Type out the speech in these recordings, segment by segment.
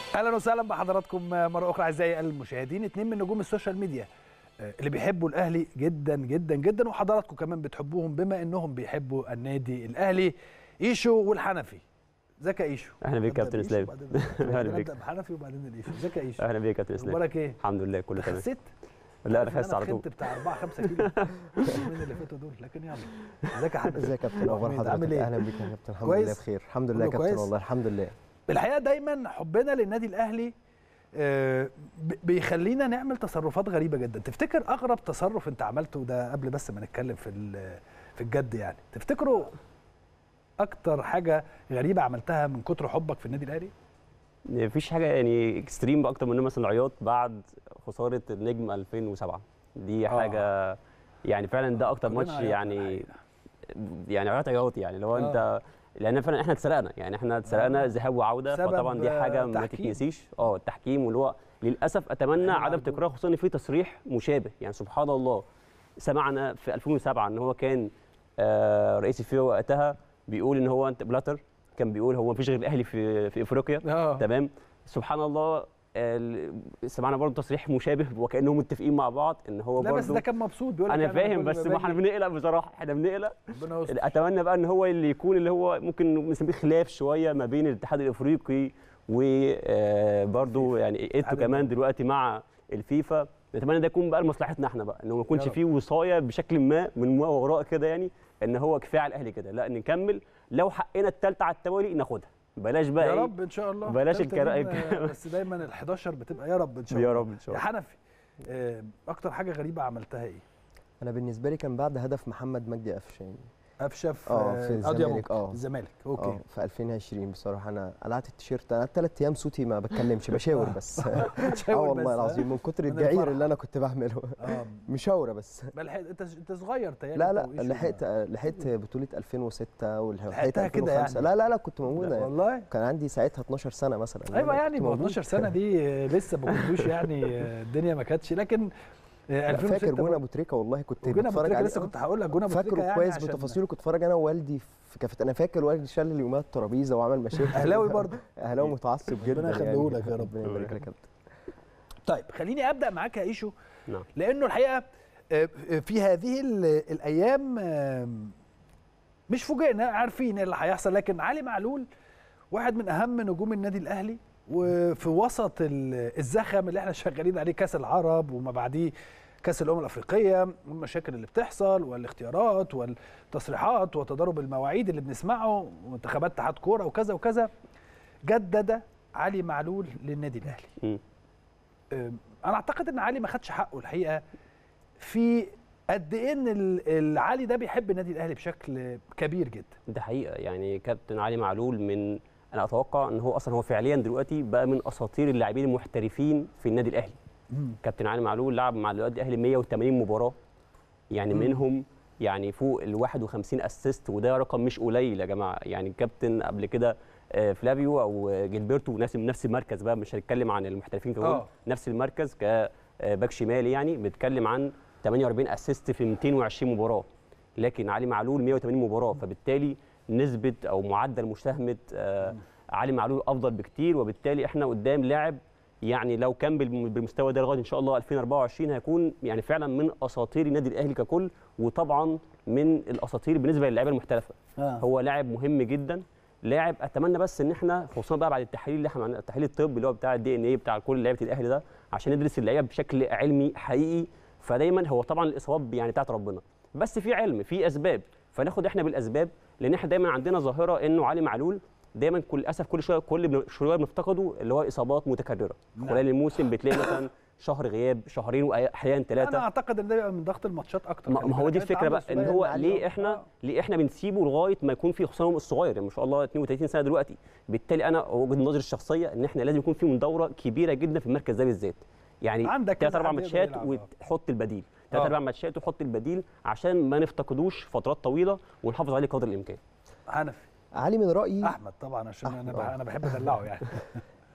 اهلا وسهلا بحضراتكم مره اخرى اعزائي المشاهدين اتنين من نجوم السوشيال ميديا اللي بيحبوا الاهلي جدا جدا جدا وحضراتكم كمان بتحبوهم بما انهم بيحبوا النادي الاهلي ايشو والحنفي ازيك يا ايشو اهلا بيك يا كابتن اسلام اهلا بيك بحنفي وبعدين الايشو ازيك يا ايشو اهلا بيك يا كابتن اسلام اخبارك ايه الحمد لله كله تمام خسيت لا انا خست على طول كنت بتاع 4 5 كيلو من اللي فاتوا دول لكن يلا ازيك يا حنفي ازيك يا كابتن اخبار عامل حضرتك ايه؟ اهلا بيك يا كابتن الحمد كويس؟ لله بخير الحمد لله يا كله كابتن كويس؟ والله الحمد لله الحقيقه دايما حبنا للنادي الاهلي آه، ب- بيخلينا نعمل تصرفات غريبه جدا تفتكر اغرب تصرف انت عملته ده قبل بس ما نتكلم في ال- في الجد يعني تفتكروا اكتر حاجه غريبه عملتها من كتر حبك في النادي الاهلي مفيش حاجه يعني اكستريم اكتر من مثلا العياط بعد خساره النجم 2007 دي آه. حاجه يعني فعلا ده اكتر كلنا ماتش عيطنا يعني الحقيقة. يعني عياط عياط يعني لو آه. انت لان فعلا احنا اتسرقنا يعني احنا اتسرقنا آه. ذهاب وعوده بسبب، فطبعا دي حاجه آه، ما تحكيم. تتنسيش اه التحكيم واللي هو للاسف اتمنى إحنا عدم عارفين. تكرار خصوصا ان في تصريح مشابه يعني سبحان الله سمعنا في 2007 ان هو كان آه، رئيس الفيفا وقتها بيقول ان هو انت بلاتر كان بيقول هو مفيش غير الاهلي في في افريقيا اه تمام سبحان الله ال- سمعنا برضه تصريح مشابه وكانهم متفقين مع بعض ان هو لا بس برضه ده كان مبسوط بيقول لك انا يعني فاهم كل بس ما ما احنا باجي- بنقلق بصراحه احنا بنقلق ربنا يستر. اتمنى بقى ان هو اللي يكون اللي هو ممكن نسميه خلاف شويه ما بين الاتحاد الافريقي وبرضه يعني ايتو الاتحاد كمان الدولي. دلوقتي مع الفيفا نتمنى ده يكون بقى لمصلحتنا احنا بقى انه ما يكونش يا رب. فيه وصايه بشكل ما من ما وراء كده يعني ان هو كفايه على الاهلي كده لا نكمل لو حقنا الثالثه على التوالي ناخدها بلاش بقى يا إيه؟ رب ان شاء الله بلاش تالتة الكرا- دي ما- بس دايما ال 11 بتبقى يا رب ان شاء يا الله رب ان شاء يا الله حنفي آه، اكتر حاجه غريبه عملتها ايه انا بالنسبه لي كان بعد هدف محمد مجدي قفشه يعني قفشه في آه، في قضية الزمالك، ممكن. آه. الزمالك اوكي اه في 2020 بصراحه انا قلعت التيشيرت انا ثلاث ايام صوتي ما بتكلمش بشاور بس اه بتشاور والله بس، العظيم من كتر من الجعير الفرحة. اللي انا كنت بعمله اه مشاوره بس ما لحقت انت انت صغير تهيألي لا أنت لا وإيشو لحقت ما- لحقت بطوله 2006 ولحقت لحقتها كده 2005 يعني؟ لا لا لا كنت موجوده يعني. والله كان عندي ساعتها 12 سنه مثلا ايوه أنا يعني كنت ما هو موجود. 12 سنه دي آه، لسه ما كنتوش يعني آه، الدنيا ما كانتش لكن آه، لا، 2006 فاكر جون برضه. ابو تريكه والله كنت وجون ابو بتفرج تريكه عليه لسه آه. كنت هقول لك جون ابو تريكه فاكره يعني كويس عشان- بتفاصيله كنت اتفرج انا ووالدي في كافيت انا فاكر والدي شال لي يومها الترابيزه وعمل مشاكل اهلاوي برضه اهلاوي متعصب جدا ربنا يعني. يخليه لك يا رب. ربنا يبارك لك يا كابتن طيب خليني ابدا معاك يا ايشو نعم لانه الحقيقه آه، في هذه ال- الايام آم، مش فوجئنا عارفين إيه اللي هيحصل لكن علي معلول واحد من اهم نجوم النادي الاهلي وفي وسط ال- الزخم اللي احنا شغالين عليه كاس العرب وما بعديه كاس الامم الافريقيه والمشاكل اللي بتحصل والاختيارات والتصريحات وتضارب المواعيد اللي بنسمعه وانتخابات اتحاد كوره وكذا وكذا جدد علي معلول للنادي الاهلي مم. أم، انا اعتقد ان علي ما خدش حقه الحقيقه في قد ايه ان ال- العلي ده بيحب النادي الاهلي بشكل كبير جدا ده حقيقه يعني كابتن علي معلول من انا اتوقع ان هو اصلا هو فعليا دلوقتي بقى من اساطير اللاعبين المحترفين في النادي الاهلي كابتن علي معلول لعب مع النادي الاهلي 180 مباراه يعني مم. منهم يعني فوق ال 51 اسيست وده رقم مش قليل يا جماعه يعني كابتن قبل كده آه، فلافيو او آه، جilberto نفس نفس المركز بقى مش هنتكلم عن المحترفين كمان آه. نفس المركز كباك شمالي يعني بنتكلم عن 48 اسيست في 220 مباراه لكن علي معلول 180 مباراه فبالتالي نسبه او معدل مساهمه آه، علي معلول افضل بكتير وبالتالي احنا قدام لاعب يعني لو كان بالم- بالمستوى ده لغايه ان شاء الله 2024 هيكون يعني فعلا من اساطير النادي الاهلي ككل وطبعا من الاساطير بالنسبه للاعيبه المحترفه آه. هو لاعب مهم جدا لاعب اتمنى بس ان احنا خصوصا بقى بعد التحليل اللي احنا عملناه التحليل الطبي اللي هو بتاع الدي ان اي بتاع كل لعيبه الاهلي ده عشان ندرس اللعيبه بشكل علمي حقيقي فدايما هو طبعا الاصابات يعني بتاعت ربنا بس في علم في اسباب فناخد احنا بالاسباب لان احنا دايما عندنا ظاهره انه علي معلول دايما كل للاسف كل شويه كل بن- شويه بنفتقده اللي هو اصابات متكرره نعم. خلال الموسم بتلاقي مثلا شهر غياب شهرين واحيانا انا ثلاثه اعتقد ان ده بيبقى من ضغط الماتشات اكتر ما خلي ما هو بالك. دي أنت الفكره عندك بقى ان صغير هو علي ليه أهو. احنا آه. ليه احنا بنسيبه لغايه ما يكون في خصوصا الصغير يعني ما شاء الله 32 سنه دلوقتي بالتالي انا وجهه نظري الشخصيه ان احنا لازم يكون في مدوره كبيره جدا في المركز ده بالذات يعني عندك ثلاث كذا اربع حد يقدر ماتشات يلعب، آه. وتحط البديل آه. ثلاث اربع ماتشات وتحط البديل عشان ما نفتقدوش فترات طويله ونحافظ عليه قدر الامكان حنفي علي من رايي احمد طبعا عشان انا أحمد، بح- آه. انا بحب ادلعه يعني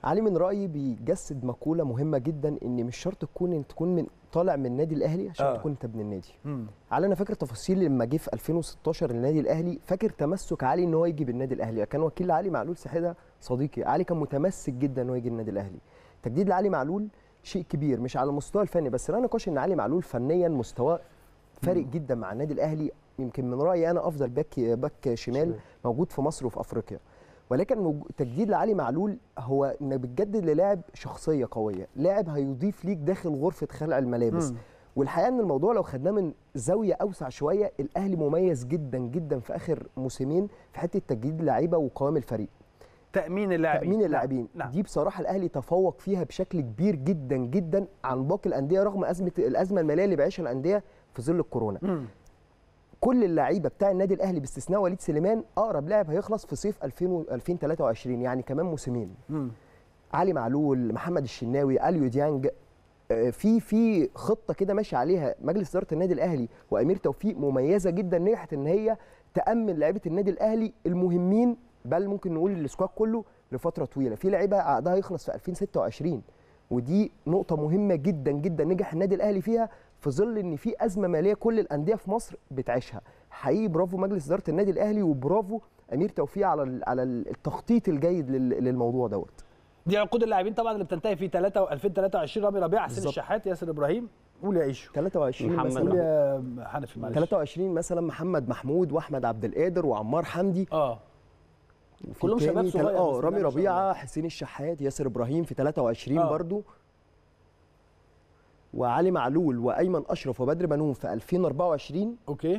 علي من رايي بيجسد مقوله مهمه جدا ان مش شرط تكون انت تكون من طالع من النادي الاهلي عشان آه. تكون انت ابن النادي مم. علي انا فاكر تفاصيل لما جه في 2016 النادي الاهلي فاكر تمسك علي ان هو يجي بالنادي الاهلي كان وكيل علي معلول ساحده صديقي علي كان متمسك جدا ان هو يجي النادي الاهلي تجديد لعلي معلول شيء كبير مش على المستوى الفني بس لا نقاش ان علي معلول فنيا مستواه فارق جدا مع النادي الاهلي يمكن من رايي انا افضل باك باك شمال شمال. موجود في مصر وفي افريقيا ولكن موج- تجديد لعلي معلول هو انك بتجدد للاعب شخصيه قويه لاعب هيضيف ليك داخل غرفه خلع الملابس مم. والحقيقه ان الموضوع لو خدناه من زاويه اوسع شويه الاهلي مميز جدا جدا في اخر موسمين في حته تجديد اللعيبه وقوام الفريق تامين اللاعبين تامين اللاعبين نعم. دي بصراحه الاهلي تفوق فيها بشكل كبير جدا جدا عن باقي الانديه رغم ازمه الازمه الماليه اللي بيعيشها الانديه في ظل الكورونا مم. كل اللعيبه بتاع النادي الاهلي باستثناء وليد سليمان اقرب لاعب هيخلص في صيف 2000 و- 2023 يعني كمان موسمين مم. علي معلول محمد الشناوي اليو ديانج آه، في في خطه كده ماشي عليها مجلس اداره النادي الاهلي وامير توفيق مميزه جدا نجحت ان هي تامن لعيبه النادي الاهلي المهمين بل ممكن نقول السكواد كله لفتره طويله في لعيبه عقدها يخلص في 2026 ودي نقطه مهمه جدا جدا نجح النادي الاهلي فيها في ظل ان في ازمه ماليه كل الانديه في مصر بتعيشها حقيقي برافو مجلس اداره النادي الاهلي وبرافو امير توفيق على ال- على التخطيط الجيد لل- للموضوع دوت دي عقود اللاعبين طبعا اللي بتنتهي في 3 2023 رامي ربيعه حسين بالظبط. الشحات ياسر ابراهيم قول يا عيشو 23 محمد مثلا قول يا حنفي معلش 23 مثلا محمد محمود واحمد عبد القادر وعمار حمدي اه في كلهم تاني شباب تل- صغير اه بسم الله رامي ما شاء ربيعه الله. حسين الشحات ياسر ابراهيم في 23 آه. برضو وعلي معلول وايمن اشرف وبدر بنون في 2024 اوكي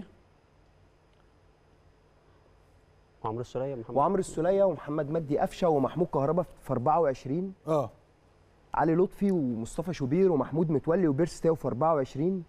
وعمرو السوليه محمد وعمرو السوليه ومحمد مجدي قفشه ومحمود كهربا في 24 اه علي لطفي ومصطفى شوبير ومحمود متولي وبيرس تاو في 24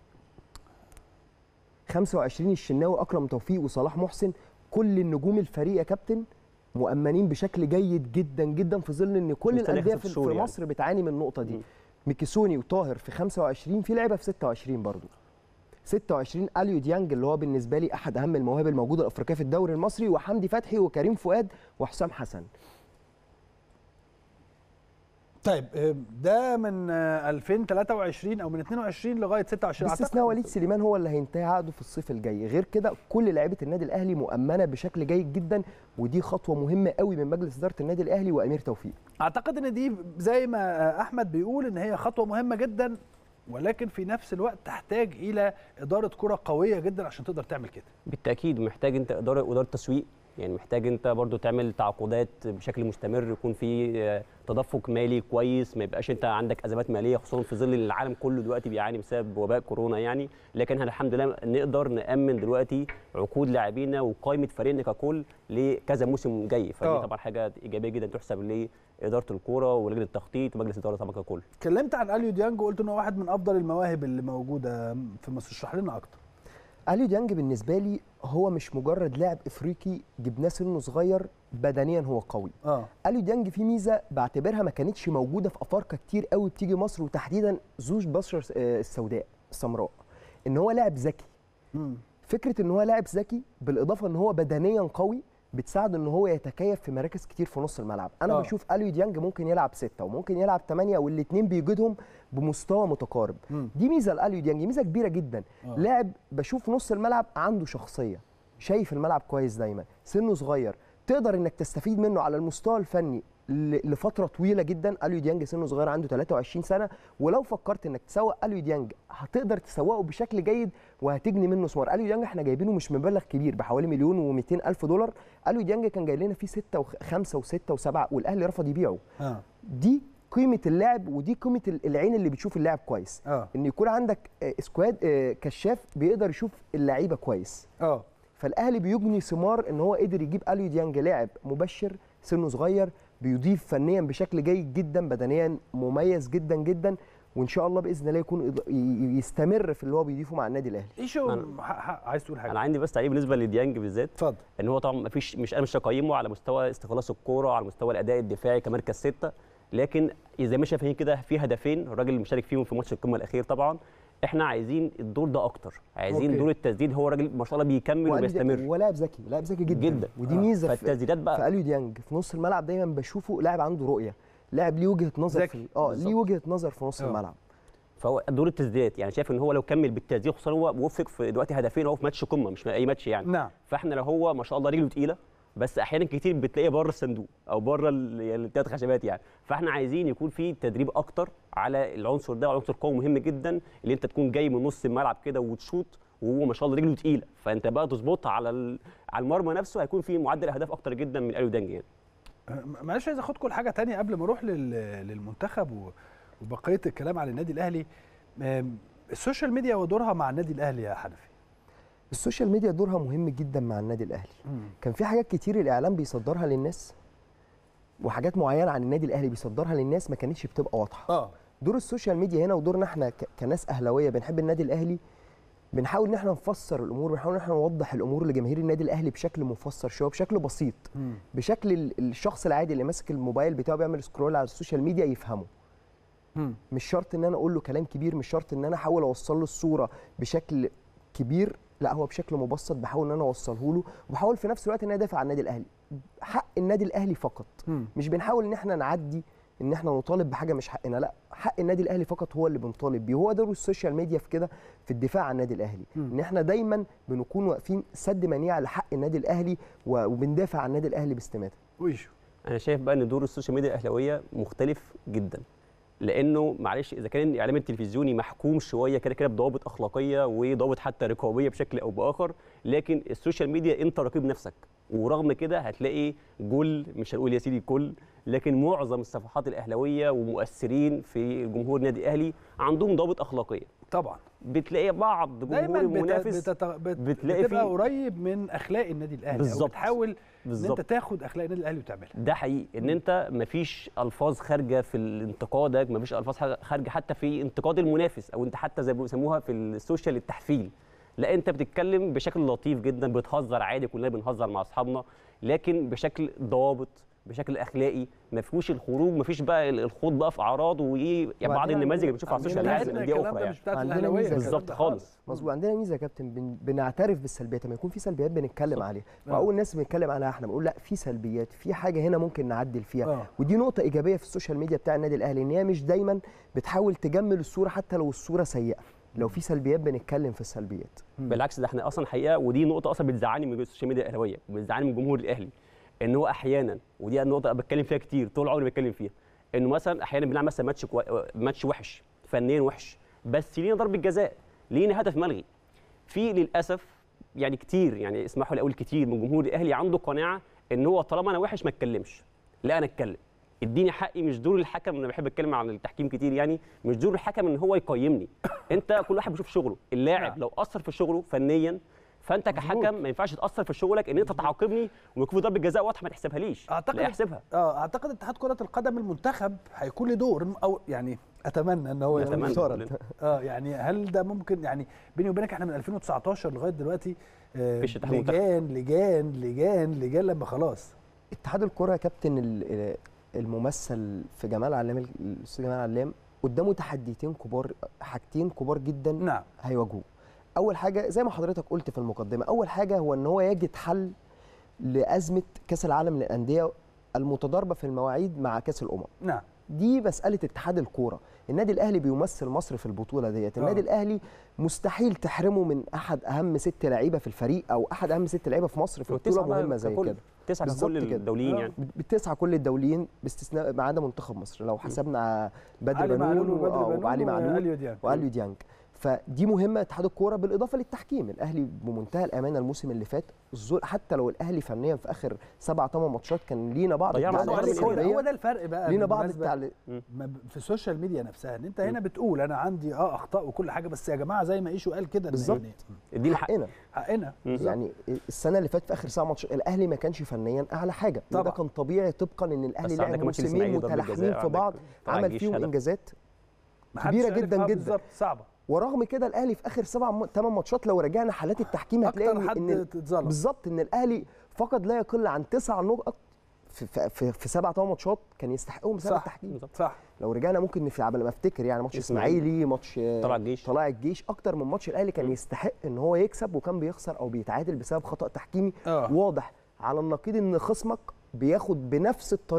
25 الشناوي اكرم توفيق وصلاح محسن كل النجوم الفريق يا كابتن مؤمنين بشكل جيد جدا جدا في ظل ان كل مستني الانديه يخسر في, الشهور في يعني. مصر بتعاني من النقطه دي مم. ميكيسوني وطاهر في 25 في لعيبه في 26 برضو 26 اليو ديانج اللي هو بالنسبه لي احد اهم المواهب الموجوده الافريقيه في الدوري المصري وحمدي فتحي وكريم فؤاد وحسام حسن طيب آه، ده من آه، 2023 او من 22 لغايه 26 باستثناء وليد سليمان هو اللي هينتهي عقده في الصيف الجاي غير كده كل لعيبه النادي الاهلي مؤمنه بشكل جيد جدا ودي خطوه مهمه قوي من مجلس اداره النادي الاهلي وامير توفيق اعتقد ان دي زي ما آه، احمد بيقول ان هي خطوه مهمه جدا ولكن في نفس الوقت تحتاج الى اداره كره قويه جدا عشان تقدر تعمل كده بالتاكيد محتاج انت اداره اداره تسويق يعني محتاج انت برضو تعمل تعاقدات بشكل مستمر يكون في آه، تدفق مالي كويس ما يبقاش انت عندك ازمات ماليه خصوصا في ظل العالم كله دلوقتي بيعاني بسبب وباء كورونا يعني لكن احنا الحمد لله نقدر نامن دلوقتي عقود لاعبينا وقائمه فريقنا ككل لكذا موسم جاي فدي آه. طبعا حاجه ايجابيه جدا تحسب لاداره الكوره ولجنه التخطيط ومجلس الاداره طبعا ككل اتكلمت عن اليو ديانج وقلت انه واحد من افضل المواهب اللي موجوده في مصر اشرح لنا اكتر اليو ديانج بالنسبه لي هو مش مجرد لاعب افريقي جبناه سنه صغير بدنيا هو قوي اه اليو ديانج في ميزه بعتبرها ما كانتش موجوده في افارقه كتير قوي بتيجي مصر وتحديدا ذو البشره آه، السوداء السمراء ان هو لاعب ذكي مم. فكره ان هو لاعب ذكي بالاضافه ان هو بدنيا قوي بتساعده ان هو يتكيف في مراكز كتير في نص الملعب انا آه. آه. بشوف اليو ديانج ممكن يلعب ستة وممكن يلعب ثمانية والاثنين بيجدهم بمستوى متقارب مم. دي ميزه لاليو ديانج ميزه كبيره جدا آه. لاعب بشوف نص الملعب عنده شخصيه شايف الملعب كويس دايما سنه صغير تقدر انك تستفيد منه على المستوى الفني ل- لفتره طويله جدا اليو ديانج سنه صغير عنده 23 سنه ولو فكرت انك تسوق اليو ديانج هتقدر تسوقه بشكل جيد وهتجني منه ثمار اليو ديانج احنا جايبينه مش مبلغ كبير بحوالي مليون و200 الف دولار اليو ديانج كان جاي لنا فيه 6 و5 و6 و7 والاهلي رفض يبيعه اه دي قيمه اللاعب ودي قيمه ال- العين اللي بتشوف اللاعب كويس اه ان يكون عندك آه، سكواد آه، كشاف بيقدر يشوف اللعيبه كويس اه فالاهلي بيجني ثمار ان هو قدر يجيب اليو ديانج لاعب مبشر سنه صغير بيضيف فنيا بشكل جيد جدا بدنيا مميز جدا جدا وان شاء الله باذن الله يكون إض- ي- يستمر في اللي هو بيضيفه مع النادي الاهلي ايشو أنا- ح- ح- عايز تقول انا حاجه عندي بس تعليق بالنسبه لديانج بالذات اتفضل ان هو طبعا ما فيش مش انا مش هقيمه على مستوى استخلاص الكوره على مستوى الاداء الدفاعي كمركز سته لكن زي ما شايفين كده في هدفين الراجل اللي مشارك فيهم في ماتش القمه الاخير طبعا احنا عايزين الدور ده اكتر عايزين أوكي. دور التسديد هو راجل ما شاء الله بيكمل وأليو وبيستمر ديانج- ولاعب ذكي لاعب ذكي جدا, جدا ودي آه. ميزه في فالتسديدات بقى في اليو ديانج في نص الملعب دايما بشوفه لاعب عنده رؤيه لاعب ليه وجهه نظر ذكي. في اه بالظبط. ليه وجهه نظر في نص آه. الملعب فهو دور التسديدات يعني شايف ان هو لو كمل بالتسديد خصوصا هو وفق في دلوقتي هدفين هو في ماتش قمه مش اي ماتش يعني نعم فاحنا لو هو ما شاء الله رجله تقيله بس احيانا كتير بتلاقيه بره الصندوق او بره الثلاث خشبات يعني فاحنا عايزين يكون في تدريب اكتر على العنصر ده عنصر قوي مهم جدا اللي انت تكون جاي من نص الملعب كده وتشوط وهو ما شاء الله رجله تقيله فانت بقى تظبطها على ال- على المرمى نفسه هيكون في معدل اهداف اكتر جدا من اليو دانج يعني أه، معلش عايز اخدكم لحاجه تانية قبل ما اروح لل- للمنتخب و- وبقيه الكلام على النادي الاهلي أم، السوشيال ميديا ودورها مع النادي الاهلي يا حنفي السوشيال ميديا دورها مهم جدا مع النادي الاهلي كان في حاجات كتير الاعلام بيصدرها للناس وحاجات معينه عن النادي الاهلي بيصدرها للناس ما كانتش بتبقى واضحه اه دور السوشيال ميديا هنا ودورنا احنا ك- كناس اهلاويه بنحب النادي الاهلي بنحاول ان احنا نفسر الامور بنحاول ان احنا نوضح الامور لجماهير النادي الاهلي بشكل مفسر شويه بشكل بسيط مم. بشكل ال- الشخص العادي اللي ماسك الموبايل بتاعه بيعمل سكرول على السوشيال ميديا يفهمه مم. مش شرط ان انا اقول له كلام كبير مش شرط ان انا احاول اوصل له الصوره بشكل كبير لا هو بشكل مبسط بحاول ان انا اوصله له وبحاول في نفس الوقت ان انا ادافع عن النادي الاهلي حق النادي الاهلي فقط مم. مش بنحاول ان احنا نعدي ان احنا نطالب بحاجه مش حقنا لا حق النادي الاهلي فقط هو اللي بنطالب بيه هو دور السوشيال ميديا في كده في الدفاع عن النادي الاهلي مم. ان احنا دايما بنكون واقفين سد منيع لحق النادي الاهلي و- وبندافع عن النادي الاهلي باستماتة ويشو انا شايف بقى ان دور السوشيال ميديا الاهلاويه مختلف جدا لانه معلش اذا كان الاعلام التلفزيوني محكوم شويه كده كده بضوابط اخلاقيه وضوابط حتى رقابيه بشكل او باخر لكن السوشيال ميديا انت رقيب نفسك ورغم كده هتلاقي جل مش هنقول يا سيدي كل لكن معظم الصفحات الاهلاويه ومؤثرين في جمهور النادي الاهلي عندهم ضوابط اخلاقيه طبعا بتلاقي بعض دايما جمهور بت... المنافس بتت... بت... بتلاقي بتبقى فيه- قريب من اخلاق النادي الاهلي بالظبط. او بتحاول ان بالظبط انت تاخد اخلاق النادي الاهلي وتعملها ده حقيقي ان انت مفيش الفاظ خارجه في انتقادك مفيش الفاظ حاجة خارجه حتى في انتقاد المنافس او انت حتى زي ما بيسموها في السوشيال التحفيل لا انت بتتكلم بشكل لطيف جدا بتهزر عادي كلنا بنهزر مع اصحابنا لكن بشكل ضوابط بشكل اخلاقي ما فيهوش الخروج ما فيش بقى الخوض بقى في اعراض وايه يعني بعض وبعدين النماذج اللي عندنا- بنشوفها على عندنا السوشيال ميزة ميديا الكلام اخرى ده يعني مش بتاعت عندنا الاهلاويه ميزة الكلام بالظبط ده خالص مظبوط عندنا ميزه يا كابتن بن... بنعترف بالسلبيات لما يكون في سلبيات بنتكلم بالظبط. عليها آه. واول ناس بنتكلم عنها احنا بنقول لا في سلبيات في حاجه هنا ممكن نعدل فيها آه. ودي نقطه ايجابيه في السوشيال ميديا بتاع النادي الاهلي ان هي مش دايما بتحاول تجمل الصوره حتى لو الصوره سيئه لو في سلبيات بنتكلم في السلبيات بالعكس ده احنا اصلا حقيقه ودي نقطه اصلا بتزعلني من السوشيال ميديا الاهلاويه وبتزعلني من جمهور الاهلي ان هو احيانا ودي النقطه أنا بتكلم فيها كتير طول عمري بتكلم فيها انه مثلا احيانا بنلعب مثلا ماتش كوي... ماتش وحش فنيا وحش بس لينا ضربه جزاء لينا هدف ملغي في للاسف يعني كتير يعني اسمحوا لي اقول كتير من جمهور الاهلي عنده قناعه ان هو طالما انا وحش ما اتكلمش لا انا اتكلم اديني حقي مش دور الحكم انا بحب اتكلم عن التحكيم كتير يعني مش دور الحكم ان هو يقيمني انت كل واحد بيشوف شغله اللاعب نعم. لو اثر في شغله فنيا فانت مظبوط. كحكم ما ينفعش تاثر في شغلك ان انت تعاقبني ويكون في ضربه جزاء واضحه ما تحسبها ليش اعتقد لا يحسبها اه اعتقد اتحاد كره القدم المنتخب هيكون له دور او يعني اتمنى ان هو نتمنى يكون- كلنا. اه يعني هل ده ممكن يعني بيني وبينك احنا من 2019 لغايه دلوقتي آه مفيش اتحاد منتخب. لجان لجان لجان لجان لما خلاص اتحاد الكره يا كابتن ال- الممثل في جمال علام الاستاذ جمال علام قدامه تحديتين كبار حاجتين كبار جدا نعم هيواجهوه اول حاجه زي ما حضرتك قلت في المقدمه اول حاجه هو ان هو يجد حل لازمه كاس العالم للانديه المتضاربه في المواعيد مع كاس الامم نعم دي مساله اتحاد الكوره النادي الاهلي بيمثل مصر في البطوله ديت النادي آه. الاهلي مستحيل تحرمه من احد اهم ست لعيبه في الفريق او احد اهم ست لعيبه في مصر في بطوله والتسعة بقى مهمه زي ككل. كده تسعه بالظبط كل كده. الدوليين آه. يعني بتسعى كل الدوليين باستثناء ما عدا منتخب مصر لو حسبنا بدر علي معلول بنون وبدر و- بنون وعلي معلول وأليو ديانج. واليو ديانج فدي مهمه اتحاد الكوره بالاضافه للتحكيم الاهلي بمنتهى الامانه الموسم اللي فات الظل- حتى لو الاهلي فنيا في اخر سبع ثمان ماتشات كان لينا بعض ضيعنا التعليقات أربعة هو من ده, السلبية. هو ده الفرق بقى لينا بعض بالمناسبة. التعليق ما ب- في السوشيال ميديا نفسها ان انت هنا بتقول انا عندي اه اخطاء وكل حاجه بس يا جماعه زي ما ايشو قال كده إن بالظبط. يعني اديني حق حقنا حقنا يعني السنه اللي فاتت في اخر سبع ماتشات الاهلي ما كانش فنيا اعلى حاجه وده طبعا. كان طبيعي طبقا ان الاهلي بس عندك لعب ماتش موسمين الإسماعيلي ضربة متلاحمين جزاء، في بعض عندك طلع عمل الجيش فيهم هدف. انجازات محدش كبيرة عارف- جداً آه جداً. بالظبط صعبه ورغم كده الاهلي في اخر سبع ثمان ماتشات لو رجعنا حالات التحكيم هتلاقي اكتر ان حد إن اتظلم بالظبط ان الاهلي فقد لا يقل عن تسع نقط في في, في, في سبع ثمان ماتشات كان يستحقهم بسبب صح. التحكيم بالظبط. صح لو رجعنا ممكن في قبل ما افتكر يعني ماتش إسماعيلي. اسماعيلي ماتش آه، طلع الجيش. طلع الجيش اكتر من ماتش الاهلي كان م. يستحق ان هو يكسب وكان بيخسر او بيتعادل بسبب خطا تحكيمي اه واضح على النقيض ان خصمك بياخد بنفس الطريقه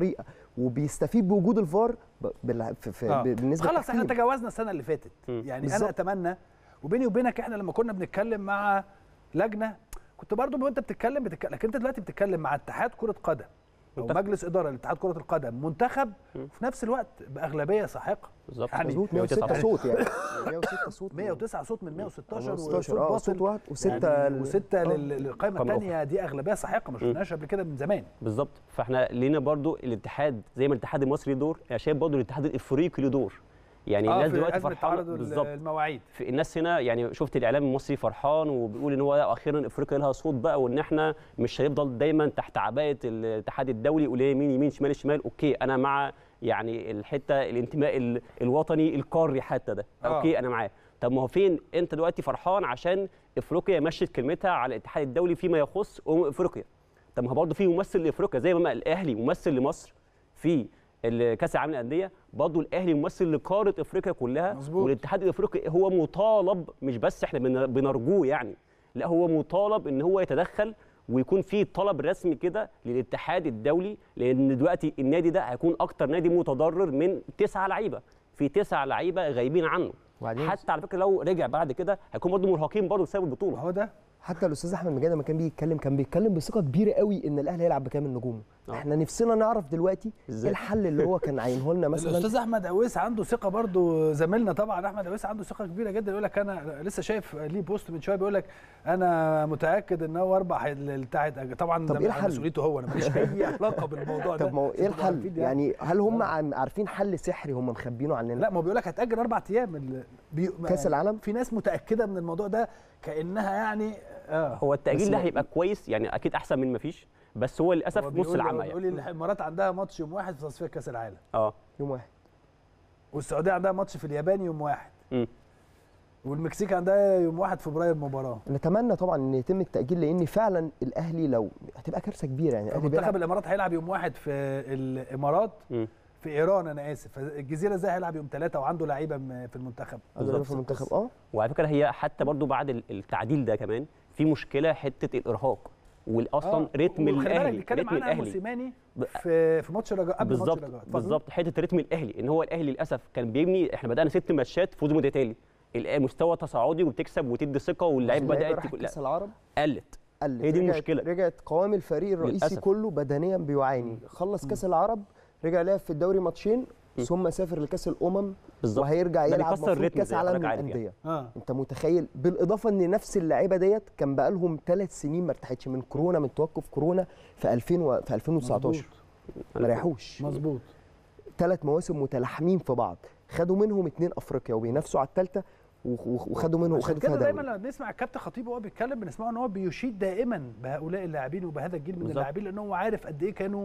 وبيستفيد بوجود الفار ب- بال- في في آه. بالنسبه خلاص احنا للتحكيم. تجاوزنا السنه اللي فاتت مم. يعني بالظبط. انا اتمنى وبيني وبينك احنا لما كنا بنتكلم مع لجنه كنت برضو وانت بتتكلم بتتكلم لكن انت دلوقتي بتتكلم مع اتحاد كره قدم او منتخب. مجلس اداره لاتحاد كره القدم منتخب وفي نفس الوقت باغلبيه ساحقه بالظبط يعني مظبوط 109 106 صوت يعني 106 صوت 109 صوت من 116 116 وصوت اه باطل صوت واحد وسته يعني ال- وسته آه. لل- للقائمه القائمة الثانيه دي اغلبيه ساحقه ما شفناهاش قبل كده من زمان بالظبط فاحنا لينا برضو الاتحاد زي ما الاتحاد المصري له دور انا شايف برضو الاتحاد الافريقي له دور يعني اه الناس في دلوقتي ازمه فرحانه تعارض بالظبط المواعيد في الناس هنا يعني شفت الاعلام المصري فرحان وبيقول ان هو لا، اخيرا افريقيا لها صوت بقى وان احنا مش هنفضل دايما تحت عباءه الاتحاد الدولي يقول إيه يمين يمين شمال شمال اوكي انا مع يعني الحته الانتماء ال- الوطني القاري حتى ده آه. اوكي انا معاه طب ما هو فين انت دلوقتي فرحان عشان افريقيا مشت كلمتها على الاتحاد الدولي فيما يخص امم افريقيا طب ما هو برضه في ممثل لافريقيا زي ما الاهلي ممثل لمصر في ال- كاس العالم للانديه برضه الاهلي ممثل لقاره افريقيا كلها مظبوط. والاتحاد الافريقي هو مطالب مش بس احنا بن- بنرجوه يعني لا هو مطالب ان هو يتدخل ويكون في طلب رسمي كده للاتحاد الدولي لان دلوقتي النادي ده هيكون اكتر نادي متضرر من تسعه لعيبه في تسعه لعيبه غايبين عنه وبعدين حتى على فكره لو رجع بعد كده هيكون برضه مرهقين برضه بسبب ما البطوله هو ده حتى الاستاذ احمد مجاد لما كان بيتكلم كان بيتكلم بثقه كبيره قوي ان الاهلي هيلعب بكامل نجومه آه. احنا نفسنا نعرف دلوقتي ايه إزاي؟ الحل اللي هو كان عينه لنا مثلا الاستاذ احمد عويس عنده ثقه برضو زميلنا طبعا احمد عويس عنده ثقه كبيره جدا يقول لك انا لسه شايف ليه بوست من شويه بيقول لك انا متاكد ان هو اربع التحت طبعا طب ده إيه الحل؟ مسؤوليته هو انا ماليش اي علاقه بالموضوع ده طب ما هو ايه عشان تبقوا الحل عارفين يعني هل هم عم- عارفين حل سحري هم مخبينه عننا لا ما هو بيقول لك هتاجل اربع ايام ال- بي... كاس العالم في ناس متاكده من الموضوع ده كانها يعني اه هو التاجيل بس ده ما- هيبقى كويس يعني اكيد احسن من ما فيش بس هو للاسف هو نص بيقول- العمى بيقول يعني لي الامارات عندها ماتش يوم واحد في تصفية كاس العالم اه يوم واحد والسعوديه عندها ماتش في اليابان يوم واحد مم. والمكسيك عندها يوم واحد فبراير مباراه نتمنى طبعا ان يتم التاجيل لان فعلا الاهلي لو هتبقى كارثه كبيره يعني الاهلي منتخب بيلعب الامارات هيلعب يوم واحد في الامارات مم. في ايران انا اسف فالجزيره ازاي هيلعب يوم ثلاثه وعنده لعيبه م- في المنتخب أدرب في المنتخب اه وعلى فكره هي حتى برضو بعد ال- التعديل ده كمان في مشكله حته الارهاق والاصلا آه، رتم وخلي بالك الاهلي بيتكلم رتم عنها الاهلي موسيماني ب- في في ماتش رجاء قبل ماتش بالظبط رجاء اتفضل. بالظبط حته رتم الاهلي ان هو الاهلي للاسف كان بيبني احنا بدانا ست ماتشات فوز متتالي الآن مستوى تصاعدي وبتكسب وتدي ثقه واللعيب اللعيبة بدات راحت تكون- كاس لا العرب قلت قلت هي دي رجعت- المشكلة. رجعت قوام الفريق الرئيسي للأسف. كله بدنيا بيعاني خلص كاس العرب رجع لعب في الدوري ماتشين ثم سافر لكاس الامم بالظبط وهيرجع ده يلعب بيكسر مفروض الريتم كاس زي ما عالم حضرتك عارف يعني. للانديه اه انت متخيل بالاضافه ان نفس اللعيبه ديت كان بقى لهم ثلاث سنين ما ارتاحتش من كورونا من توقف كورونا في 2000 و... في 2019 ما ريحوش مظبوط ثلاث مواسم متلاحمين في بعض خدوا منهم اثنين افريقيا وبينافسوا على الثالثه وخدوا منهم عشان وخدوا كده فيها دايما دوري لما بنسمع الكابتن خطيب وهو بيتكلم بنسمعه ان هو بيشيد دائما بهؤلاء اللاعبين وبهذا الجيل من بالظبط. اللاعبين لان هو عارف قد ايه كانوا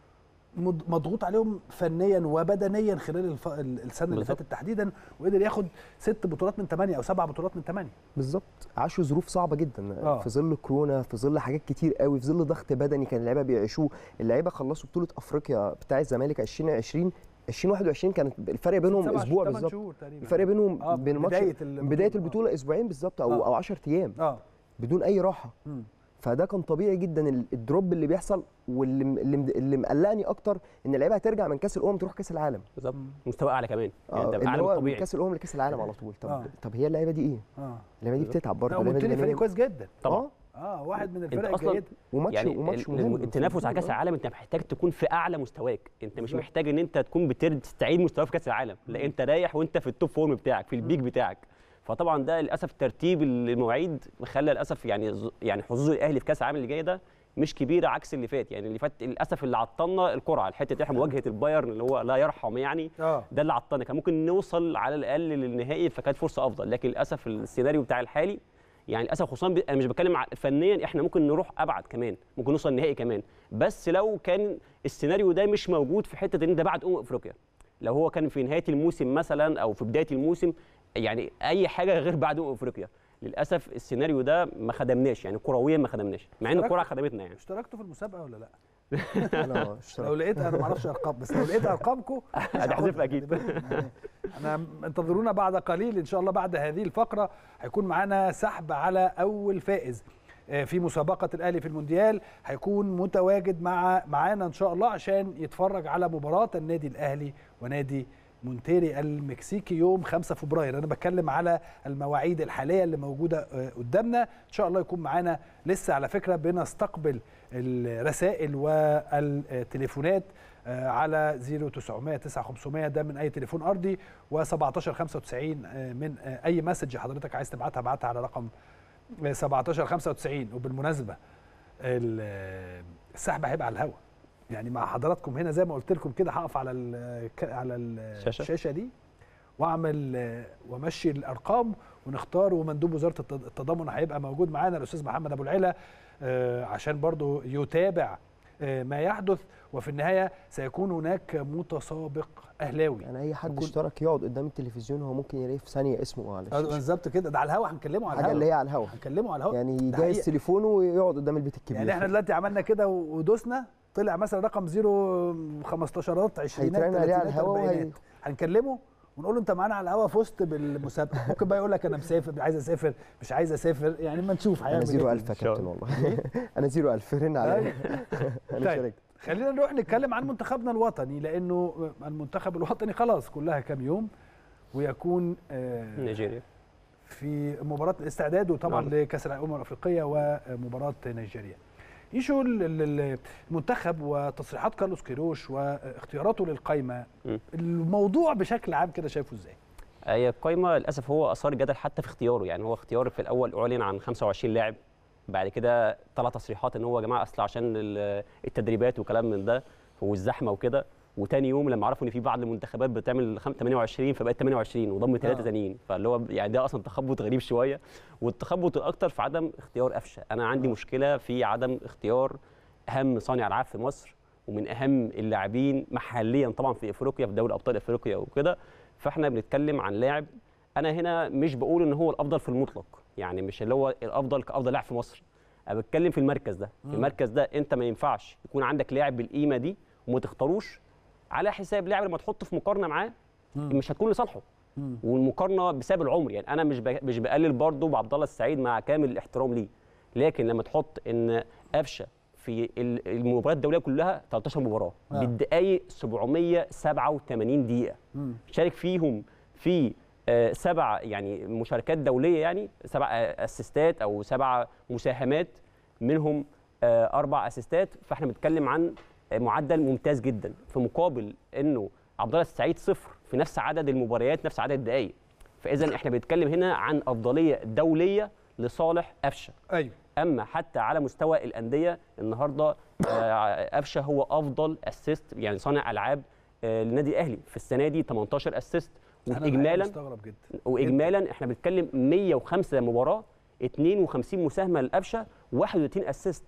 مض- مضغوط عليهم فنيا وبدنيا خلال الف... ال- السنه اللي بالظبط. فاتت تحديدا وقدر ياخد ست بطولات من ثمانيه او سبع بطولات من ثمانيه بالظبط عاشوا ظروف صعبه جدا آه. في ظل كورونا في ظل حاجات كتير قوي في ظل ضغط بدني كان اللعيبه بيعيشوه اللعيبه خلصوا بطوله افريقيا بتاع الزمالك 2020 2021 كانت الفرق بينهم سبع- اسبوع تمن بالظبط شهور تقريبا الفرق بينهم آه، بين الماتش بداية البطولة. بدايه البطوله اسبوعين بالظبط او آه. او 10 ايام اه بدون اي راحه مم. فده كان طبيعي جدا ال- الدروب اللي بيحصل واللي م- اللي, م- اللي مقلقني اكتر ان اللعيبه هترجع من كاس الامم تروح كاس العالم بالظبط مستوى اعلى كمان يعني آه، انت اللي اعلى من هو من الطبيعي كاس الامم لكاس العالم على طول طب آه. طب هي اللعيبه دي ايه؟ اه اللعيبه دي بتتعب لا برضه اللعيبه دي ومنتلي فريق بدنيا- كويس جدا طبعا اه اه واحد من انت الفرق اصلا الجيده وماتش يعني وماتش ال- مهم التنافس على كاس آه. العالم انت محتاج تكون في اعلى مستواك انت مش بالظبط. محتاج ان انت تكون بتستعيد مستواك في كاس العالم لا انت رايح وانت في التوب فورم بتاعك في البيك بتاعك فطبعا ده للاسف ترتيب المواعيد خلى للاسف يعني ز- يعني حظوظ الاهلي في كاس العالم اللي جاي ده مش كبيره عكس اللي فات يعني اللي فات للاسف اللي عطلنا القرعه حته احنا مواجهه البايرن اللي هو لا يرحم يعني اه ده اللي عطلنا كان ممكن نوصل على الاقل للنهائي فكانت فرصه افضل لكن للاسف السيناريو بتاع الحالي يعني للاسف خصوصا ب- انا مش بتكلم ع- فنيا احنا ممكن نروح ابعد كمان ممكن نوصل النهائي كمان بس لو كان السيناريو ده مش موجود في حته ان انت بعد امم افريقيا لو هو كان في نهايه الموسم مثلا او في بدايه الموسم يعني اي حاجه غير بعد امم افريقيا للاسف السيناريو ده ما خدمناش يعني كرويا ما خدمناش مع ان اشتركت- الكره خدمتنا يعني اشتركتوا في المسابقه ولا لا؟ انا لو اشتركت لقيت انا ما اعرفش ارقام بس لو لقيت ارقامكم هتحذفها أكيد. انا انتظرونا بعد قليل ان شاء الله بعد هذه الفقره هيكون معانا سحب على اول فائز آه، في مسابقه الاهلي في المونديال هيكون متواجد مع معانا ان شاء الله عشان يتفرج على مباراه النادي الاهلي ونادي مونتيري المكسيكي يوم 5 فبراير انا بتكلم على المواعيد الحاليه اللي موجوده آه، قدامنا ان شاء الله يكون معانا لسه على فكره بنستقبل الرسائل والتليفونات آه، على 0900 9500 ده من اي تليفون ارضي و1795 من آه، اي مسج حضرتك عايز تبعتها ابعتها على رقم 1795 وبالمناسبه ال- آه، السحب هيبقى على الهواء يعني مع حضراتكم هنا زي ما قلت لكم كده هقف على ال على شاشة. الشاشه دي واعمل آه، وامشي الارقام ونختار ومندوب وزاره الت- التضامن هيبقى موجود معانا الاستاذ محمد ابو العلا آه، عشان برضو يتابع آه، ما يحدث وفي النهايه سيكون هناك متسابق اهلاوي يعني اي حد يكون- اشترك يقعد قدام التلفزيون هو ممكن يلاقي في ثانيه اسمه على آه، الشاشه بالظبط كده ده على الهوا هنكلمه على حاجه اللي هي الهوا على الهوا هنكلمه على الهوا يعني ده يجهز حقيقة. تليفونه ويقعد قدام البيت الكبير يعني احنا دلوقتي عملنا كده ودوسنا طلع مثلا رقم 0 15 20 هيترن عليه على الهوا وهي هنكلمه ونقول له انت معانا على الهوا فزت بالمسابقه ممكن بقى يقول لك انا مسافر عايز اسافر مش عايز اسافر يعني ما نشوف انا هيعمل زيرو ايه ألف يا إن شاء كابتن والله انا زيرو ألف رن عليا أيوة. انا طيب. شاركت خلينا نروح نتكلم عن منتخبنا الوطني لانه المنتخب الوطني خلاص كلها كام يوم ويكون آه، نيجيريا في مباراه الاستعداد وطبعا نعم. لكاس الامم الافريقيه ومباراه نيجيريا يشو ال- ال- المنتخب وتصريحات كارلوس كيروش واختياراته للقائمه م. الموضوع بشكل عام كده شايفه ازاي هي القايمه للاسف هو اثار جدل حتى في اختياره يعني هو اختيار في الاول اعلن عن 25 لاعب بعد كده طلع تصريحات ان هو يا جماعه اصل عشان ال- التدريبات وكلام من ده والزحمه وكده وتاني يوم لما عرفوا ان في بعض المنتخبات بتعمل خم- 28 فبقت 28 وضم ثلاثه آه. تانيين فاللي هو يعني ده اصلا تخبط غريب شويه والتخبط الاكتر في عدم اختيار قفشه انا عندي آه. مشكله في عدم اختيار اهم صانع العاب في مصر ومن اهم اللاعبين محليا طبعا في افريقيا في دوري ابطال افريقيا وكده فاحنا بنتكلم عن لاعب انا هنا مش بقول ان هو الافضل في المطلق يعني مش اللي هو الافضل كافضل لاعب في مصر انا بتكلم في المركز ده في مم. المركز ده انت ما ينفعش يكون عندك لاعب بالقيمه دي وما تختاروش على حساب لاعب لما تحطه في مقارنه معاه مش هتكون لصالحه مم. والمقارنه بسبب العمر يعني انا مش ب- مش بقلل برضه بعبد الله السعيد مع كامل الاحترام ليه لكن لما تحط ان قفشه في ال- المباريات الدوليه كلها 13 مباراه آه. بالدقائق 787 دقيقه مم. شارك فيهم في آه، سبع يعني مشاركات دوليه يعني سبع آه، اسيستات او سبع مساهمات منهم آه، اربع اسيستات فاحنا بنتكلم عن آه، معدل ممتاز جدا في مقابل انه عبد الله السعيد صفر في نفس عدد المباريات نفس عدد الدقائق فاذا احنا بنتكلم هنا عن افضليه دوليه لصالح قفشه ايوه اما حتى على مستوى الانديه النهارده آه، قفشه هو افضل اسيست يعني صانع العاب آه، للنادي الاهلي في السنه دي 18 اسيست أنا الحقيقة واجمالا مستغرب جدا واجمالا احنا بنتكلم 105 مباراه 52 مساهمه لقفشه 31 اسيست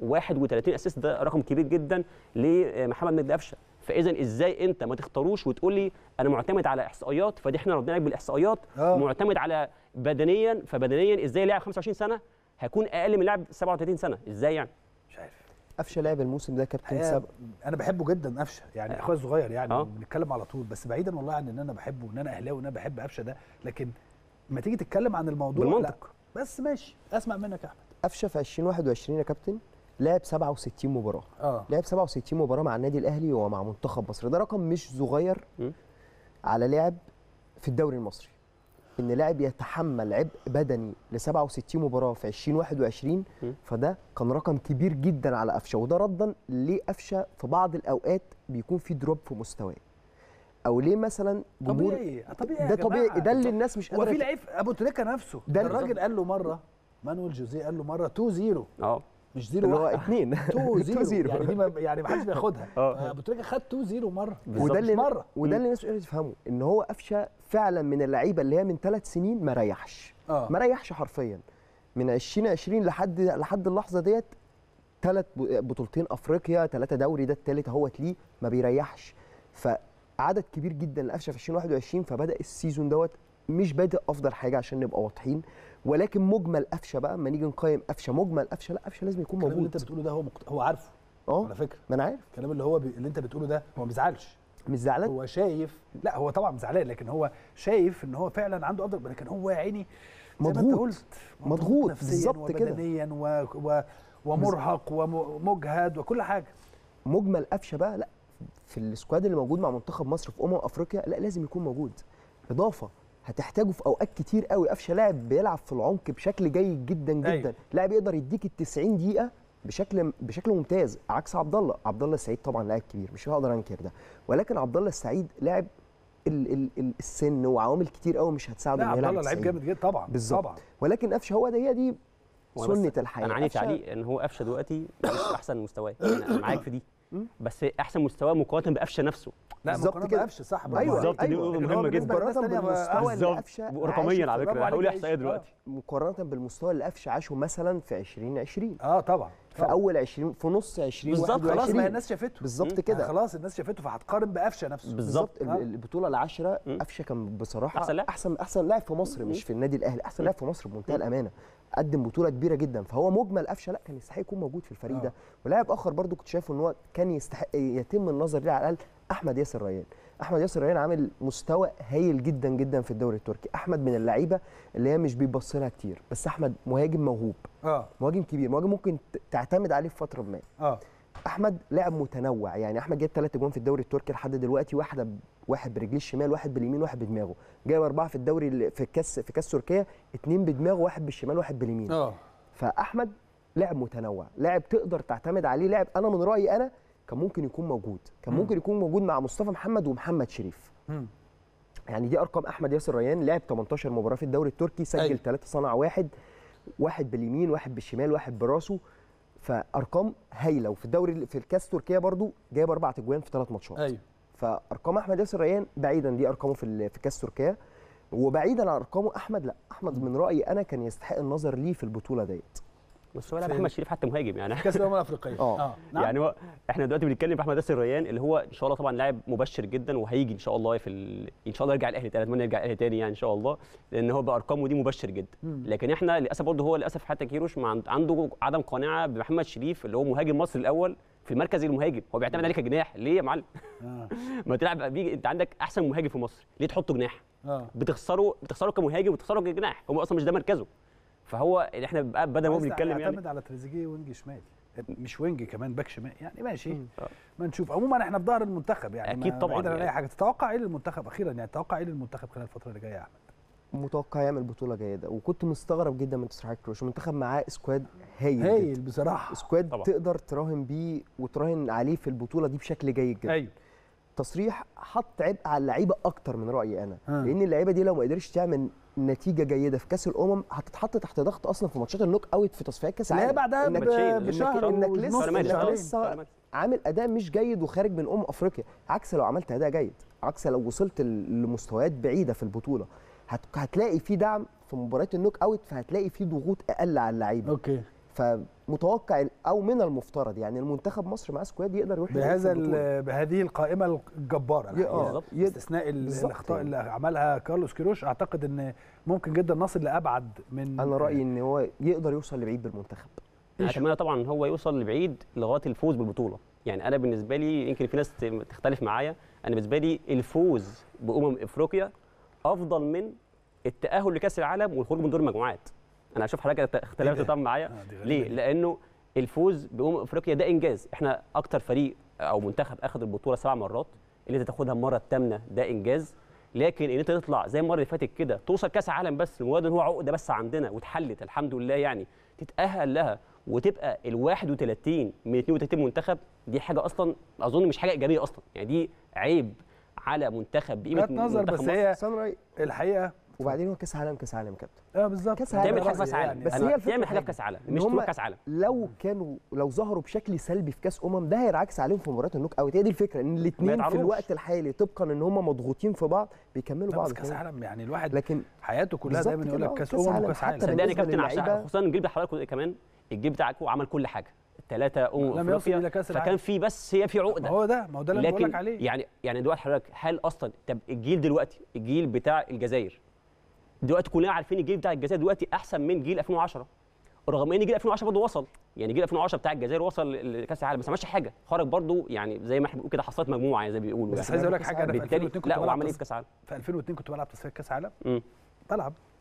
31 اسيست ده رقم كبير جدا لمحمد مجدي قفشه فاذا ازاي انت ما تختاروش وتقول لي انا معتمد على احصائيات فدي احنا ردنا لك بالاحصائيات آه. معتمد على بدنيا فبدنيا ازاي لاعب 25 سنه هيكون اقل من لاعب 37 سنه ازاي يعني مش عارف قفشه لعب الموسم ده كابتن الحقيقة سبق انا بحبه جدا قفشه يعني اخويا الصغير يعني آه. بنتكلم على طول بس بعيدا والله عن ان انا بحبه وان انا اهلاوي وان انا بحب قفشه ده لكن لما تيجي تتكلم عن الموضوع بالمنطق لا بس ماشي اسمع منك يا احمد قفشه في 2021 يا كابتن لعب 67 مباراه اه لعب 67 مباراه مع النادي الاهلي ومع منتخب مصر ده رقم مش صغير م. على لاعب في الدوري المصري ان لاعب يتحمل عبء بدني ل 67 مباراه في 2021 م. فده كان رقم كبير جدا على قفشه وده ردا ليه قفشه في بعض الاوقات بيكون في دروب في مستواه او ليه مثلا جمهور طبيعي طبيعي ده يا طبيعي جماعة. ده اللي الناس مش هو قادره في لعيب ابو تريكه نفسه ده ده اللي- الراجل قال له مره مانويل جوزيه قال له مره 2 0 اه مش 0 اللي هو 1 اتنين 2 0 0 يعني دي ما يعني ما حدش بياخدها آه. ابو تريكه خد 2 0 مره وده اللي مره وده اللي الناس مش قادره تفهمه ان هو قفشه فعلا من اللعيبه اللي هي من ثلاث سنين ما ريحش اه ما ريحش حرفيا من 2020 لحد لحد اللحظه ديت ثلاث بطولتين افريقيا ثلاثه دوري ده الثالث اهوت ليه ما بيريحش فعدد كبير جدا لقفشه في 2021 فبدا السيزون دوت مش بادئ افضل حاجه عشان نبقى واضحين ولكن مجمل قفشه بقى اما نيجي نقيم قفشه مجمل قفشه لا قفشه لازم يكون الكلام اللي موجود انت بتقوله ده هو مقت... هو عارفه اه على فكره ما انا عارف الكلام اللي هو بي... اللي انت بتقوله ده هو ما بيزعلش مش زعلان هو شايف لا هو طبعا زعلان لكن هو شايف ان هو فعلا عنده افضل لكن هو يا عيني زي ما انت مضغوط. قلت مضغوط، نفسيا بالظبط كده. وبدنيا و... و... ومرهق ومجهد وكل حاجه مجمل قفشه بقى لا في السكواد اللي موجود مع منتخب مصر في امم افريقيا لا لازم يكون موجود اضافه هتحتاجه في اوقات كتير قوي قفشه لاعب بيلعب في العمق بشكل جيد جدا جدا أيوة. لاعب يقدر يديك ال 90 دقيقه بشكل بشكل ممتاز عكس عبد الله عبد الله السعيد طبعا لاعب كبير مش هقدر انكر ده ولكن عبد الله السعيد لاعب ال ال ال السن وعوامل كتير قوي مش هتساعده لا إنه عبد يلعب الله لعيب 90. جامد جدا طبعا بالظبط. طبعا ولكن قفشه هو ده هي دي هو بس سنه الحياه انا عندي قفشة- تعليق ان هو قفشه دلوقتي مش احسن مستواه يعني انا معاك في دي مم. بس احسن مستواه مقارنه بقفشه نفسه لا بالظبط مقارنة كده. بقفش صح برافو ايوه عليك. بالظبط، دي ايوه نقطة لكن مهمة هو بالنسبة جدا. للناس مقارنه التانية بقى- بالمستوى اللي بالظبط. قفشه رقميا على عايشه في- فكره برافو هقول عليك، احصائيه عايش. دلوقتي مقارنه بالمستوى اللي قفشه عاشه مثلا في 2020 اه طبعا في طبعاً. اول 20 في نص 20 بالظبط، خلاص ما هي 21. الناس شافته بالظبط مم. كده خلاص الناس شافته فهتقارن بقفشه نفسه بالظبط ال- آه. البطوله العاشره مم. قفشه كان بصراحه أحسن لاعب. احسن احسن لاعب في مصر مش في النادي الاهلي احسن لاعب في مصر بمنتهى الامانه قدم بطوله كبيره جدا فهو مجمل قفشه لا كان يستحق يكون موجود في الفريق آه. ده ولاعب اخر برضو كنت شايفه ان هو كان يستحق يتم النظر ليه على الاقل احمد ياسر ريان احمد ياسر ريان عامل مستوى هايل جدا جدا في الدوري التركي احمد من اللعيبه اللي هي مش بيبص لها كتير بس احمد مهاجم موهوب اه مهاجم كبير مهاجم ممكن ت- تعتمد عليه في فتره ما اه احمد لاعب متنوع يعني احمد جايب ثلاث اجوان في الدوري التركي لحد دلوقتي واحده ب... واحد برجليه الشمال واحد باليمين واحد بدماغه جايب اربعه في الدوري ال- في الكاس في كاس تركيا اثنين بدماغه واحد بالشمال واحد باليمين اه فاحمد لاعب متنوع لاعب تقدر تعتمد عليه لاعب انا من رايي انا كان ممكن يكون موجود كان مم. ممكن يكون موجود مع مصطفى محمد ومحمد شريف مم. يعني دي ارقام احمد ياسر ريان لعب 18 مباراه في الدوري التركي سجل أيوة. ثلاثه صنع واحد واحد باليمين واحد بالشمال واحد براسه فارقام هايله وفي الدوري في الكاس تركيا برضو جايب اربع اجوان في ثلاث ماتشات ايوه فارقام احمد ياسر ريان بعيدا دي ارقامه في ال- في كاس تركيا وبعيدا عن ارقامه احمد لا احمد من رايي انا كان يستحق النظر ليه في البطوله ديت بس هو لاعب فين؟ محمد شريف حتى مهاجم يعني كاس الامم الافريقيه آه. نعم. يعني هو احنا دلوقتي بنتكلم في احمد ياسر ريان اللي هو ان شاء الله طبعا لاعب مبشر جدا وهيجي ان شاء الله في ال... ان شاء الله يرجع الاهلي تاني اتمنى يرجع الاهلي تاني يعني ان شاء الله لان هو بارقامه دي مبشر جدا مم. لكن احنا للاسف برضه هو للاسف حتى كيروش ما عند- عنده عدم قناعه بمحمد شريف اللي هو مهاجم مصر الاول في مركز المهاجم هو بيعتمد عليك كجناح ليه يا معلم اه ما تلعب بيجي انت عندك احسن مهاجم في مصر ليه تحطه جناح اه بتخسره بتخسره كمهاجم وبتخسره كجناح هو اصلا مش ده مركزه فهو احنا بقى بدل ما هو عايز بنتكلم يعني يعتمد على تريزيجيه وينج شمال مش وينج كمان باك شمال يعني ماشي مم. ما نشوف عموما احنا في ظهر المنتخب يعني أكيد ما- طبعاً بعيدا عن يعني. اي حاجه تتوقع ايه للمنتخب اخيرا يعني تتوقع ايه للمنتخب خلال الفتره اللي جايه يا احمد متوقع يعمل بطوله جيده وكنت مستغرب جدا من تصريحات كروش المنتخب معاه سكواد هايل هايل جدا. بصراحه سكواد طبعا. تقدر تراهن بيه وتراهن عليه في البطوله دي بشكل جيد جدا ايوه تصريح حط عبء على اللعيبه اكتر من رايي انا آه. لان اللعيبه دي لو ما قدرتش تعمل نتيجه جيده في كاس الامم هتتحط تحت ضغط اصلا في ماتشات النوك اوت في تصفيات كاس لا العالم بعدها إنك- ب- ماتشين. بشهر إنك ونص لسه- شهر مارس. إنك شهرين. لسه شهر مارس. عامل اداء مش جيد وخارج من امم افريقيا عكس لو عملت اداء جيد عكس لو وصلت ل- لمستويات بعيده في البطوله هت... هتلاقي في دعم في مباريات النوك اوت فهتلاقي في ضغوط اقل على اللعيبه اوكي فمتوقع او من المفترض يعني المنتخب مصر معاه سكواد يقدر يروح يلعب في بهذا البطولة. ال- بهذه القائمه الجباره ي- الحقيقة. اه بالظبط. يد- استثناء ال- بالظبط الاخطاء يعني. اللي عملها كارلوس كيروش اعتقد ان ممكن جدا نصل لابعد من انا رايي ان هو يقدر يوصل لبعيد بالمنتخب اتمنى طبعا ان هو يوصل لبعيد لغايه الفوز بالبطوله يعني انا بالنسبه لي يمكن في ناس تختلف معايا انا بالنسبه لي الفوز بامم افريقيا افضل من التاهل لكاس العالم والخروج من دور المجموعات انا اشوف حضرتك اختلفت ده؟ طبعا معايا آه، دي غريبة ليه دي. لانه الفوز بامم افريقيا ده انجاز احنا اكتر فريق او منتخب اخذ البطوله سبع مرات اللي انت تاخدها المره الثامنه ده انجاز لكن ان انت تطلع زي المره اللي فاتت كده توصل كاس عالم بس مجرد ان هو عقده بس عندنا واتحلت الحمد لله يعني تتاهل لها وتبقى ال 31 من 32 منتخب دي حاجه اصلا اظن مش حاجه ايجابيه اصلا يعني دي عيب على منتخب بقيمه وجهة نظر منتخب بس مصر. هي بس انا رايي الحقيقه وبعدين هو كاس عالم كاس عالم يا كابتن اه بالظبط كأس عالم. تعمل حاجه في رأسي كاس عالم يعني. بس أنا هي الفكرة تعمل حاجه في حاجة. كاس عالم إن مش هم تروح كاس عالم لو كانوا لو ظهروا بشكل سلبي في كاس امم ده هينعكس عليهم في مباريات النوك اوت هي دي الفكره ان الاثنين في يتعرضوش. الوقت الحالي طبقا ان هم مضغوطين في بعض بيكملوا لا، بعض بس كاس كمان. عالم يعني الواحد لكن حياته كلها بالظبط دايما يقول كده، لك آه، كاس كأس امم عالم. وكاس حتى عالم بالنسبة صدقني يا كابتن عشان للعيبة- خصوصا الجيل بتاع حضرتك كمان الجيل بتاعكم عمل كل حاجه الثلاثه امم لم يصل افريقيا إلى كأس العالم. فكان في بس هي في ما عقده هو ده ما هو ده اللي أنا بقول لك لكن عليه يعني يعني دلوقتي حضرتك هل اصلا طب الجيل دلوقتي الجيل بتاع الجزائر دلوقتي كلنا عارفين الجيل بتاع الجزائر دلوقتي احسن من جيل 2010 رغم ان جيل 2010 برضه وصل يعني جيل 2010 بتاع الجزائر وصل لكاس العالم بس ما عملش حاجه خرج برضه يعني زي ما احنا بنقول كده حصلت مجموعه يعني زي ما بيقولوا بس يعني. عايز اقول لك حاجه انا في بالتالي 2002 كنت لا بلعب وعمل ايه تص- في كاس العالم في 2002 كنت بلعب تصفيات كاس عالم مم. بلعب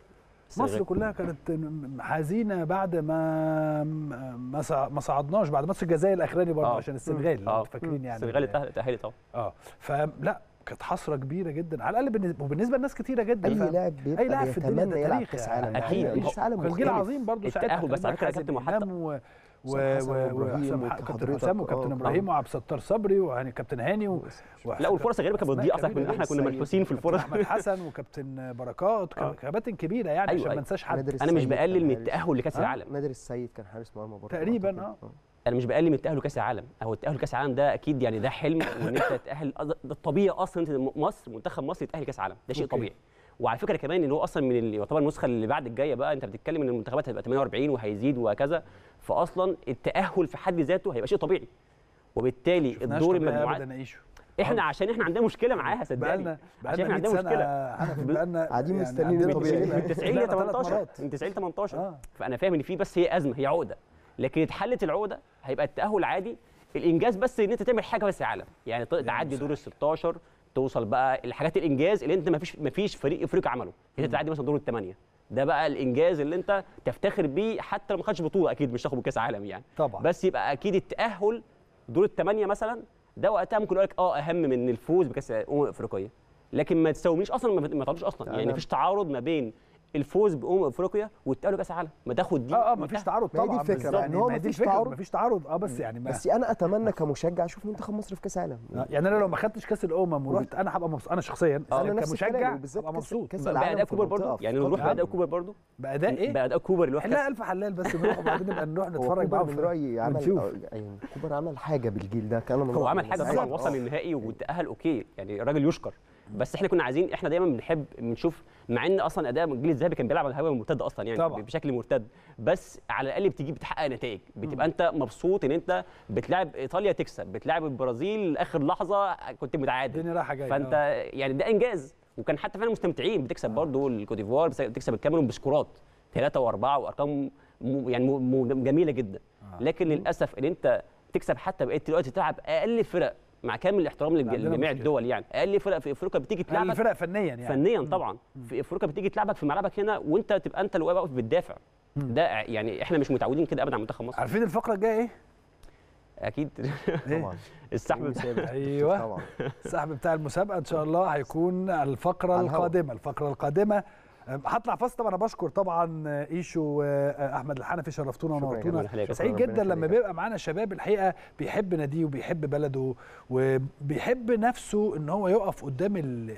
مصر السنغال. كلها كانت حزينه بعد ما ما صع- ما صعدناش بعد ماتش الجزائر الاخراني برضه آه. عشان السنغال لو اه انتوا فاكرين يعني السنغال اتأهل- اتاهلت اه اه فلا كانت حسره كبيره جدا على الاقل بالنسبه وبالنسبه لناس كتيره جدا اي ف- لاعب بيبقى اي لاعب في الدنيا بيتمنى ده يلعب تاريخ كاس يعني. عالم أكيد. الحقيقة كاس عالم كان جيل مختلف. عظيم برضه التأهل بس على فكرة يا حازم كابتن محطة. إمام و و- حسن و- وإبراهيم وحسام وكابتن كابتن حضرتك. حسام وكابتن آه. ابراهيم وعبد الستار صبري ويعني كابتن هاني و... لا والفرص الغريبه كانت بتضيع اصلا كنا احنا كنا منحوسين في الفرص احمد حسن وكابتن بركات آه. كباتن كبيره يعني أيوة، عشان ما أيوة. انساش حد نادر انا مش السيد بقلل كان من حارس. التاهل لكاس آه. العالم نادر السيد كان حارس مرمى برضه تقريباً، أعتقد. آه. انا مش بقلل من التاهل لكاس العالم هو التاهل لكاس العالم ده اكيد يعني ده حلم وان انت تتاهل ده الطبيعي اصلا انت مصر منتخب مصر يتاهل كاس عالم ده شيء أوكي. طبيعي وعلى فكره كمان ان هو اصلا من ال- يعتبر النسخه اللي بعد الجايه بقى انت بتتكلم ان المنتخبات هتبقى 48 وهيزيد وهكذا فاصلا التاهل في حد ذاته هيبقى شيء طبيعي وبالتالي شفناش الدور طبيعي المجموعات أبداً يعيشوا. احنا عشان احنا عندنا مشكله معاها صدقني بقالنا عشان بقالنا احنا 100 عندنا سنه مشكله حنفي بقالنا قاعدين يعني مستنيين عندنا الطبيعي. مشكلة. من 90 ل ثلاث 18 مرات. من 90 ل 18 آه. فانا فاهم ان في بس هي ازمه هي عقده لكن اتحلت العقده هيبقى التاهل عادي الانجاز بس ان انت تعمل حاجه بس عالم يعني ت- تعدي دور ال 16 توصل بقى الحاجات الانجاز اللي انت ما فيش ما فيش فريق افريقيا عمله ان انت تعدي مثلا دور الثمانيه ده بقى الانجاز اللي انت تفتخر بيه حتى لو ما خدش بطوله اكيد مش تاخد كاس عالم يعني طبعا بس يبقى اكيد التاهل دور الثمانيه مثلا ده وقتها ممكن اقول لك اه اهم من الفوز بكاس الامم الافريقيه لكن ما تساويش اصلا ما ما تعرضوش اصلا يعني أنا- مفيش تعارض ما بين الفوز بامم افريقيا والتاهل كاس العالم ما تاخد دي اه اه مفيش تعارض ما هي دي طبعا الفكرة بالظبط. بقى، إن هو ما هي دي مفيش الفكرة، تعارض. مفيش تعارض اه بس يعني ما بس انا اتمنى كمشجع اشوف منتخب مصر في كاس عالم آه، يعني انا لو ما خدتش كاس الامم ورحت انا هبقى مبسوط انا شخصيا أنا أنا نفس الكلام، كمشجع وبالذات هبقى كأس- مبسوط كأس بقى العالم اداء في كوبر المنطقة، برضه في يعني قطر. نروح باداء كوبر برضه باداء ايه؟ باداء كوبر اللي هو في لا كأس- الف حلال بس نروح وبعدين نبقى نروح هو نتفرج كوبر معاهم من في- رايي عمل ونشوف. آه، يعني كوبر عمل حاجه بالجيل ده كان هو عمل حاجه طبعا بالظبط. وصل للنهائي وتاهل اوكي يعني الراجل يشكر بس احنا كنا عايزين احنا دايما بنحب بنشوف مع ان اصلا اداء الجيل الذهبي كان بيلعب على الهواء المرتد اصلا يعني طبعا. بشكل مرتد بس على الاقل بتجيب بتحقق نتائج بتبقى انت مبسوط ان انت بتلاعب ايطاليا تكسب بتلاعب البرازيل لاخر لحظه كنت متعادل الدنيا رايحه جايه فانت آه. يعني ده انجاز وكان حتى فعلا مستمتعين بتكسب برضه الكوتيفوار بس- بتكسب الكاميرون بسكورات ثلاثة وأربعة وأرقام م- يعني م- م- جميلة جدا لكن للأسف إن أنت تكسب حتى بقيت دلوقتي تلعب أقل فرق مع كامل الاحترام للج- عندنا لجميع مشكلة. الدول يعني أقل فرق في أفريقيا بتيجي أقل تلعبك الفرق فنيا يعني فنيا طبعا في افريقيا بتيجي تلعبك في ملعبك هنا وانت تبقى انت اللي واقف بتدافع ده يعني احنا مش متعودين كده ابدا على منتخب مصر عارفين الفقره الجايه ايه؟ اكيد طبعا السحب بتاع- ايوه طبعا السحب بتاع المسابقه ان شاء الله هيكون الفقره على الهوا. القادمه الفقره القادمه أم، هطلع فاست طبعا انا بشكر طبعا ايشو واحمد الحنفي شرفتونا شكراً ونورتونا جداً لحضرتك. سعيد شكراً، جدا ربنا لما يخليك. بيبقى معانا شباب الحقيقه بيحب ناديه وبيحب بلده وبيحب نفسه ان هو يقف قدام ال...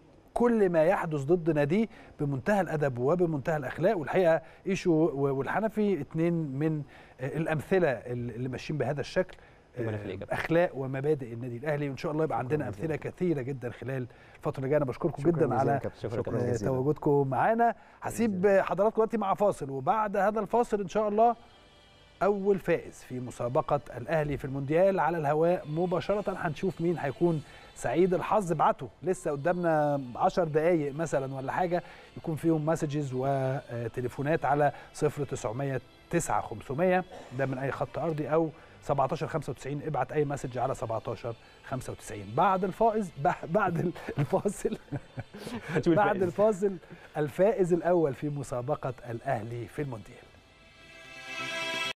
كل ما يحدث ضد ناديه بمنتهى الادب وبمنتهى الاخلاق والحقيقه ايشو والحنفي اتنين من الامثله اللي ماشيين بهذا الشكل ربنا يخليك. اخلاق ومبادئ النادي الاهلي وان شاء الله يبقى عندنا امثله كثيره جدا خلال الفتره اللي جايه انا بشكركم شكراً جدا جزيلاً على يا كابتن. شكراً شكرا جزيلاً. جزيلا تواجدكم معانا هسيب حضراتكم دلوقتي مع فاصل وبعد هذا الفاصل ان شاء الله اول فائز في مسابقه الاهلي في المونديال على الهواء مباشره هنشوف مين هيكون سعيد الحظ ابعتوا لسه قدامنا 10 دقائق مثلا ولا حاجه يكون فيهم مسجز وتليفونات على 0900 9500 ده من اي خط ارضي او 1795 ابعت اي مسج على 1795 بعد الفائز بعد الفاصل هنشوف بعد الفائز. الفاصل الفائز الاول في مسابقه الاهلي في المونديال